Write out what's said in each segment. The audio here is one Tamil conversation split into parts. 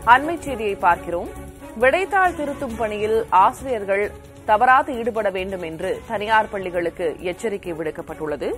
அண்மை செய்தியை பார்க்கிறோம் விடைத்தாள் திருத்தும் பணியில் ஆசிரியர்கள் தவறாது ஈடுபட வேண்டும் என்று தனியார் பள்ளிகளுக்கு எச்சரிக்கை விடுக்கப்பட்டுள்ளது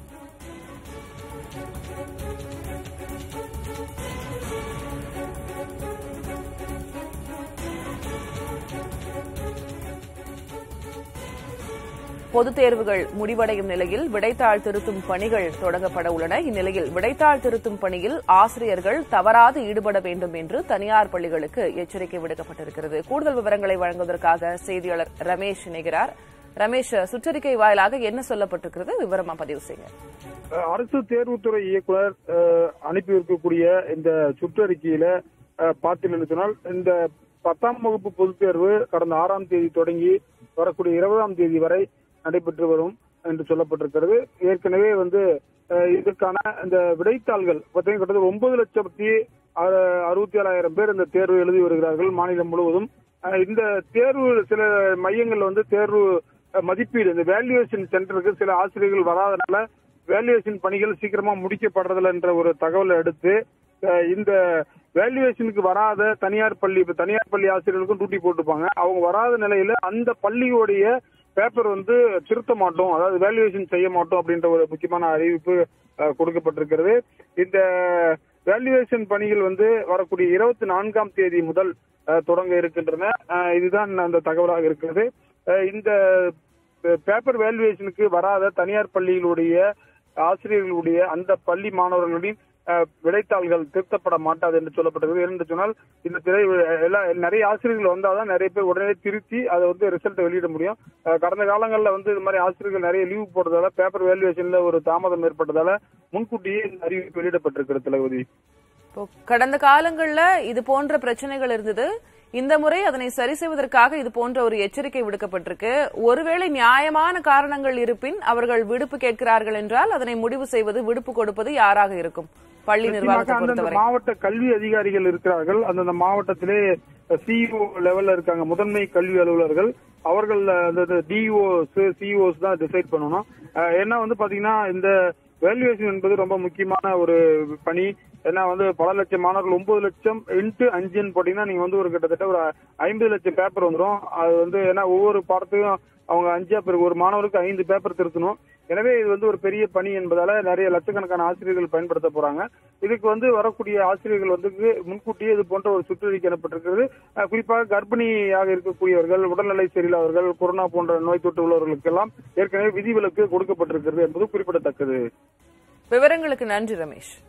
பொதுத் தேர்வுகள் முடிவடையும் நிலையில் விடைத்தாள் திருத்தும் பணிகள் தொடங்கப்பட உள்ளன இந்நிலையில் விடைத்தாள் திருத்தும் பணியில் ஆசிரியர்கள் தவறாது ஈடுபட வேண்டும் என்று தனியார் பள்ளிகளுக்கு எச்சரிக்கை விடுக்கப்பட்டிருக்கிறது கூடுதல் விவரங்களை வழங்குவதற்காக செய்தியாளர் ரமேஷ் இணைகிறார் ரமேஷ் சுற்றறிக்கை வாயிலாக என்ன சொல்லப்பட்டிருக்கிறது விவரமா பதிவு செய்யுங்க அஹ் அரசு தேர்வுத்துறை இயக்குனர் அஹ், அனுப்பி இருக்கக்கூடிய இந்த சுற்றறிக்கையில அஹ், பார்த்தீங்கன்னு சொன்னால் இந்த பத்தாம் வகுப்பு பொதுத் தேர்வு கடந்த ஆறாம் தேதி தொடங்கி வரக்கூடிய இருபதாம் தேதி வரை நடைபெற்று வரும் என்று சொல்லப்பட்டிருக்கிறது ஏற்கனவே வந்து அஹ், இதற்கான இந்த விடைத்தாள்கள் பார்த்தீங்கன்னா கிட்டத்தட்ட ஒன்பது லட்சத்தி அறு- அறுபத்தி ஏழாயிரம் பேர் இந்த தேர்வு எழுதி வருகிறார்கள் மாநிலம் முழுவதும் அஹ், இந்த தேர்வு சில மையங்கள்ல வந்து தேர்வு அஹ், மதிப்பீடு இந்த வேல்யூவேஷன் சென்டருக்கு சில ஆசிரியர்கள் வராதனால வேல்யூவேஷன் பணிகள் சீக்கிரமா முடிக்கப்படுறதில்ல என்ற ஒரு தகவலை அடுத்து அஹ், இந்த வேல்யூவேஷனுக்கு வராத தனியார் பள்ளி இப்ப தனியார் பள்ளி ஆசிரியர்களுக்கும் டியூட்டி போட்டுப்பாங்க அவங்க வராத நிலையில அந்த பள்ளியோடைய பேப்பர் வந்து திருத்த மாட்டோம் அதாவது வேல்யூவேஷன் செய்ய மாட்டோம் அப்படின்ற ஒரு முக்கியமான அறிவிப்பு அஹ், கொடுக்கப்பட்டிருக்கிறது இந்த வேல்யூவேஷன் பணிகள் வந்து வரக்கூடிய இருபத்தி நான்காம் தேதி முதல் அஹ், தொடங்க இருக்கின்றன அஹ், இதுதான் அந்த தகவலாக இருக்கிறது அஹ், இந்த பேப்பர் வேல்யூவேஷனுக்கு வராத தனியார் பள்ளிகளுடைய ஆசிரியர்களுடைய அந்த பள்ளி மாணவர்களின் அஹ், விடைத்தாள்கள் திருத்தப்பட மாட்டாது என்று சொல்லப்பட்டது என்று சொன்னால் இந்த திரை எல்லா நிறைய ஆசிரியர்கள் வந்தாதான் நிறைய பேர் உடனே திருத்தி அதை வந்து ரிசல்ட் வெளியிட முடியும் அஹ், கடந்த காலங்களில் வந்து இது மாதிரி ஆசிரியர்கள் நிறைய லீவ் போட்டதால பேப்பர் வேல்யூவேஷன்ல ஒரு தாமதம் ஏற்பட்டதால முன்கூட்டியே இந்த அறிவிப்பு வெளியிடப்பட்டிருக்கிறது தளபதி இப்போ கடந்த காலங்கள்ல இது போன்ற பிரச்சனைகள் இருந்தது இந்த முறை அதனை சரி செய்வதற்காக இது போன்ற ஒரு எச்சரிக்கை விடுக்கப்பட்டிருக்கு ஒருவேளை நியாயமான காரணங்கள் இருப்பின் அவர்கள் விடுப்பு கேட்கிறார்கள் என்றால் அதனை முடிவு செய்வது விடுப்பு கொடுப்பது யாராக இருக்கும் பள்ளி நிர்வாகத்தை நிச்சயமாக அந்தந்த பொறுத்தவரை மாவட்ட கல்வி அதிகாரிகள் இருக்கிறார்கள் அந்தந்த மாவட்டத்திலே சிஇஓ லெவல்ல இருக்காங்க முதன்மை கல்வி அலுவலர்கள் அவர்கள் அந்த டிஓஸ் சிஇஓஸ் தான் டிசைட் பண்ணணும் அஹ் ஏன்னா வந்து பாத்தீங்கன்னா இந்த வேல்யூவேஷன் என்பது ரொம்ப முக்கியமான ஒரு பணி ஏன்னா வந்து பல லட்சம் மாணவர்கள் ஒன்பது லட்சம் இன்ட்டு அஞ்சுன்னு போட்டீங்கன்னா நீங்க வந்து ஒரு கிட்டத்தட்ட ஒரு ஐம்பது லட்சம் பேப்பர் வந்துடும் அது வந்து ஏன்னா ஒவ்வொரு பாடத்துக்கும் அவங்க அஞ்சா பேர் ஒரு மாணவருக்கு ஐந்து பேப்பர் திருத்தணும் எனவே இது வந்து ஒரு பெரிய பணி என்பதால நிறைய லட்சக்கணக்கான ஆசிரியர்கள் பயன்படுத்த போறாங்க இதுக்கு வந்து வரக்கூடிய ஆசிரியர்கள் வந்து முன்கூட்டியே இது போன்ற ஒரு சுற்றறிக்கை எனப்பட்டிருக்கிறது அஹ் குறிப்பாக கர்ப்பிணியாக இருக்கக்கூடியவர்கள் உடல்நிலை சரியில்லாதவர்கள் கொரோனா போன்ற நோய் தொற்று உள்ளவர்களுக்கெல்லாம் ஏற்கனவே விதிவிலக்கு கொடுக்கப்பட்டிருக்கிறது என்பது குறிப்பிடத்தக்கது விவரங்களுக்கு நன்றி ரமேஷ்